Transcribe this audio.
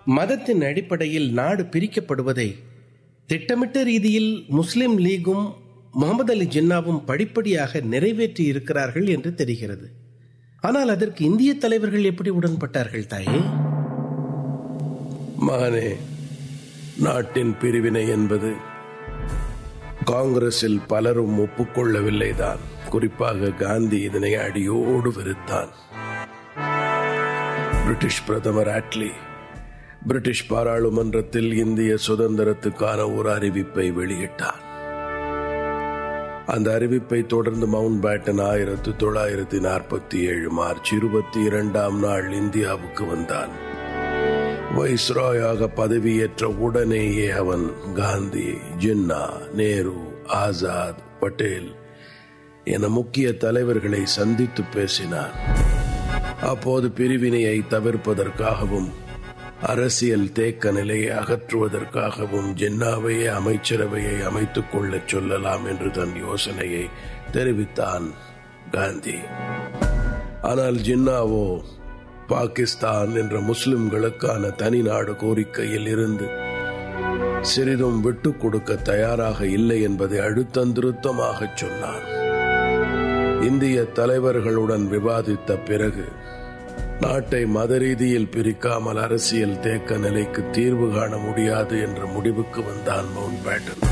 மதத்தின் அடிப்படையில் நாடு பிரிக்கப்படுவதை திட்டமிட்ட ரீதியில் முஸ்லிம் லீகும் முகமது அலி ஜின்னாவும் படிப்படியாக நிறைவேற்றி இருக்கிறார்கள் என்று தெரிகிறது ஆனால் அதற்கு இந்திய தலைவர்கள் எப்படி உடன்பட்டார்கள் தாயே மகனே நாட்டின் பிரிவினை என்பது காங்கிரஸில் பலரும் ஒப்புக்கொள்ளவில்லைதான் குறிப்பாக காந்தி இதனை அடியோடு வெறுத்தான் பிரிட்டிஷ் பிரதமர் ஆட்லி பிரிட்டிஷ் பாராளுமன்றத்தில் இந்திய சுதந்திரத்துக்கான ஒரு அறிவிப்பை வெளியிட்டார் அந்த அறிவிப்பை தொடர்ந்து மவுண்ட் பேட்டன் ஆயிரத்தி தொள்ளாயிரத்தி நாற்பத்தி ஏழு மார்ச் இருபத்தி இரண்டாம் நாள் இந்தியாவுக்கு வந்தான் வைஸ்ராயாக பதவியேற்ற உடனேயே அவன் காந்தி ஜின்னா நேரு ஆசாத் பட்டேல் என முக்கிய தலைவர்களை சந்தித்து பேசினார் அப்போது பிரிவினையை தவிர்ப்பதற்காகவும் அரசியல் தேக்க நிலையை அகற்றுவதற்காகவும் ஜின்னாவையே அமைச்சரவையை அமைத்துக் கொள்ளச் சொல்லலாம் என்று தன் யோசனையை தெரிவித்தான் காந்தி ஆனால் ஜின்னாவோ பாகிஸ்தான் என்ற முஸ்லிம்களுக்கான தனி நாடு கோரிக்கையில் இருந்து சிறிதும் விட்டுக் கொடுக்க தயாராக இல்லை என்பதை அழுத்தந்திருத்தமாக சொன்னான் இந்திய தலைவர்களுடன் விவாதித்த பிறகு நாட்டை மத ரீதியில் பிரிக்காமல் அரசியல் தேக்க நிலைக்கு தீர்வு காண முடியாது என்ற முடிவுக்கு வந்தான் மவுண்ட் பேட்டன்